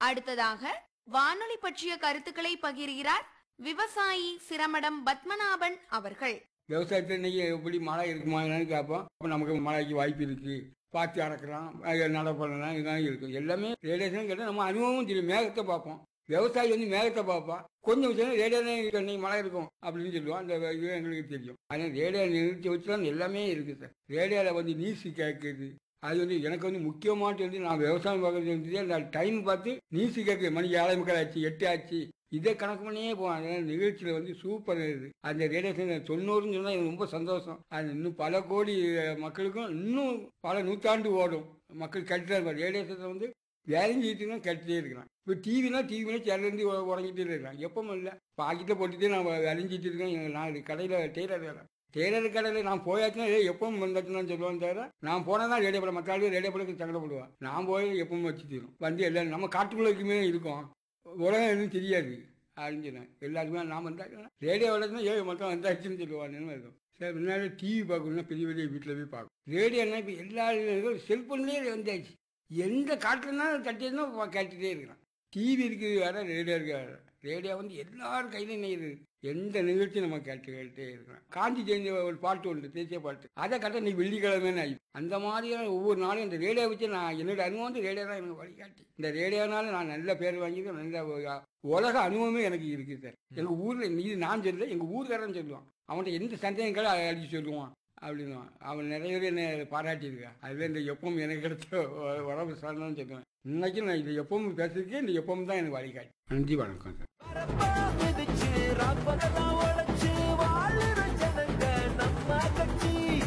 அடுத்ததாக வானொலி பற்றிய கருத்துக்களை பகிர்கிறார் விவசாயி சிரமடம் பத்மநாபன் அவர்கள் விவசாயத்தில் இன்னைக்கு எப்படி மழை இருக்குமா என்னன்னு கேட்போம் அப்போ நமக்கு மழைக்கு வாய்ப்பு இருக்கு பார்த்து அறக்கலாம் அது நட பண்ணலாம் இதெல்லாம் இருக்கும் எல்லாமே ரேடியேஷன் கேட்டால் நம்ம அனுபவமும் தெரியும் மேகத்தை பார்ப்போம் விவசாயி வந்து மேகத்தை பார்ப்பான் கொஞ்சம் விஷயம் ரேடியோ இன்னைக்கு மழை இருக்கும் அப்படின்னு சொல்லுவோம் அந்த இது எங்களுக்கு தெரியும் ஆனால் ரேடியோ நிறுத்தி வச்சு தான் எல்லாமே இருக்கு சார் ரேடியோவில் வந்து நியூஸ் கேட்குது அது வந்து எனக்கு வந்து முக்கியமானது வந்து நான் விவசாயம் பார்க்கறது வந்து அந்த டைம் பார்த்து நியூஸ் கேட்குது மணி ஏழை முக்கால் ஆச்சு எட்டு ஆச்சு இதை கணக்கு பண்ணியே போவோம் அதனால நிகழ்ச்சியில் வந்து சூப்பர் இது அந்த ரேடியேஷன் தொண்ணூறுன்னு சொன்னால் எனக்கு ரொம்ப சந்தோஷம் அது இன்னும் பல கோடி அஹ், மக்களுக்கும் இன்னும் பல நூற்றாண்டு ஓடும் மக்கள் கட்டுறாரு இருப்பார் ரேடியேஷனை வந்து வேலைஞ்சிட்டு தான் கட்டிட்டே இருக்கிறான் இப்போ டிவினா டிவினா சேர்லேருந்து உடஞ்சிட்டே இருக்கிறான் எப்பவும் இல்லை பாக்கெட்டில் போட்டுட்டு நான் விளைஞ்சிட்டு இருக்கேன் எங்க- நான் கடையில் டெய்லர் வேலை டெய்லர் கடையில் நான் போயாச்சுன்னா ஏய் எப்பவும் வந்தாச்சுன்னு சொல்லுவான்னு தவிர நான் போனால் தான் ரேடியோ படம் மற்ற ஆளுக்கு ரேடியோ படத்துக்கு சங்கடப்படுவான் நான் போய் எப்பவும் வச்சு தீரும் வந்து எல்லாம் நம்ம காட்டுக்குள்ள இருக்குமே இருக்கோம் உலகம் எதுவும் தெரியாது அப்படின்னு சொன்னேன் எல்லாருக்குமே நான் வந்தாச்சுன்னா ரேடியோ வளர்த்துனா ஏழு மட்டும் வந்தாச்சுன்னு சொல்லுவான்னு இருக்கும் சரி முன்னாடி டிவி பார்க்கணும்னா பெரிய பெரிய வீட்டில் போய் பார்க்கணும் ரேடியோனா இப்போ எல்லா செல்ஃபோன்லேயே வந்தாச்சு எந்த காட்டுலனாலும் தட்டியதுன்னா கேட்டுகிட்டே இருக்கிறான் டிவி இருக்குது வேற ரேடியோ இருக்கு வேற ரேடியோ வந்து எல்லாரும் கையில நெய்யுது எந்த நிகழ்ச்சி நம்ம கேட்டு கேட்டே இருக்கிறோம் காந்தி ஜெயந்தி ஒரு பாட்டு உண்டு தேசிய பாட்டு அதை கட்ட நீ வெள்ளிக்கிழமைன்னு ஆகி அந்த மாதிரியான ஒவ்வொரு நாளும் இந்த ரேடியோ வச்சு நான் என்னோட அனுபவம் வந்து ரேடியோ தான் எனக்கு வழிகாட்டி இந்த ரேடியோனால நான் நல்ல பேர் வாங்கியிருக்கேன் நல்ல ஒரு உலக அனுபவமே எனக்கு இருக்குது சார் எங்க ஊர்ல இது நான் சொல்லல எங்க ஊர்காரன் சொல்லுவான் அவன்கிட்ட எந்த சந்தேகம் கூட அடிச்சு சொல்லுவான் அப்படின்னுவான் அவன் நிறைய பேர் என்னை பாராட்டியிருக்கான் அதுவே இந்த எப்பவும் எனக்கு கிடைச்ச உ- உறவு சார்ந்தான்னு சொல்லுவேன் இன்னைக்கு நான் இது எப்பவும் பேசுறதுக்கே இந்த எப்பவும் தான் எனக்கு வழிகாட்டி நன்றி வணக்கம் சார் வரப்பா மிதிச்சு ராக் பகலா